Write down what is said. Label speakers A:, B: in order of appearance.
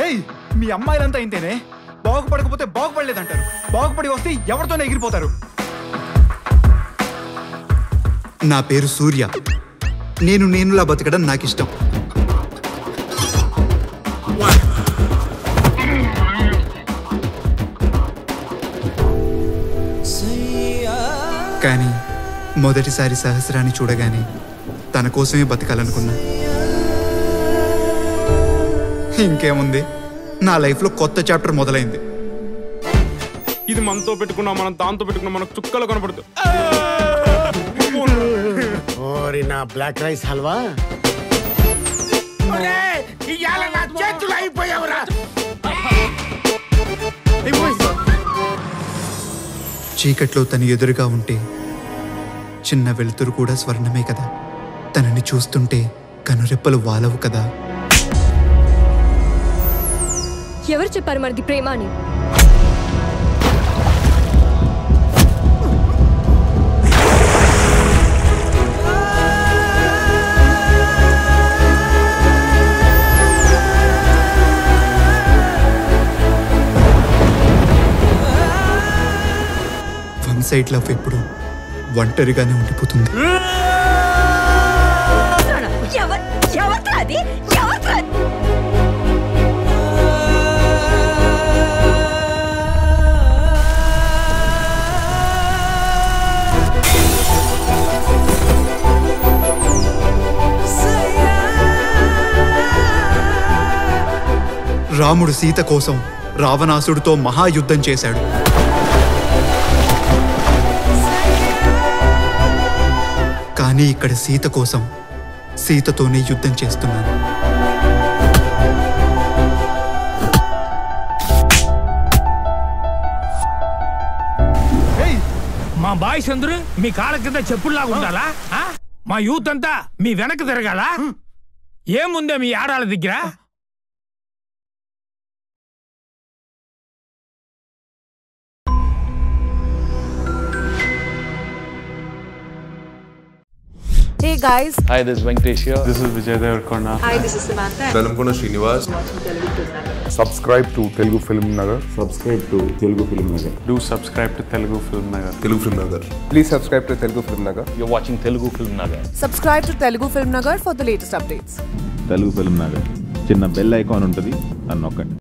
A: ఏయ్ మీ అమ్మాయిలంతా ఇంతేనే బాగుపడకపోతే బాగుపడలేదంటారు బాగుపడి వస్తే ఎవరితోనే ఎగిరిపోతారు
B: నా పేరు సూర్య నేను నేనులా బతకడం నాకు ఇష్టం కానీ మొదటిసారి సహస్రాన్ని చూడగానే తన కోసమే బతకాలనుకున్నా ఇంకేముంది నా లైఫ్లో కొత్త చాప్టర్ మొదలైంది
C: ఇది మనతో పెట్టుకున్నా మనం దాంతో పెట్టుకున్నా మనకు చుక్కలు కనపడుతుంది
D: ఓరి నా బ్లాక్ రైస్ హల్వా ఇవాళ నా చేతులు అయిపోయావురా
B: చీకట్లో తను ఎదురుగా ఉంటే చిన్న వెలుతురు కూడా స్వర్ణమే కదా తనని చూస్తుంటే కనురెప్పలు వాలవు కదా
E: ఎవరు చెప్పారు మనది ప్రేమ అని
B: వన్ సైడ్ లవ్ ఎప్పుడు ఒంటరిగానే ఉండిపోతుంది
E: ఎవరు ఎవరు అది ఎవరు
B: రాముడు సీత కోసం రావణాసుడితో మహాయుద్ధం చేశాడు కానీ ఇక్కడ సీత కోసం సీతతోనే యుద్ధం చేస్తున్నాను
F: మా బాయ్స్ అందరూ మీ కాళ్ళ కింద చెప్పుల్లాగా ఉండాలా ఆ? మా యూత్ అంతా మీ వెనక తిరగాల ఏముందే మీ ఆడాళ్ళ దగ్గర
G: Hey guys,
H: Hi, this is Venkatesh here.
C: This is Vijay Devarakonda
G: hi, this is Samantha.
I: Velankonda Srinivas
J: subscribe to Telugu film Nagar
I: subscribe to Telugu film Nagar
C: do subscribe to Telugu film Nagar
I: Telugu film Nagar
J: please subscribe to Telugu film Nagar
H: You're watching Telugu Film Nagar.
G: Subscribe to Telugu Film Nagar for the latest updates.
K: Telugu film Nagar చిన్న bell icon ఉంటుంది అని నొక్కండి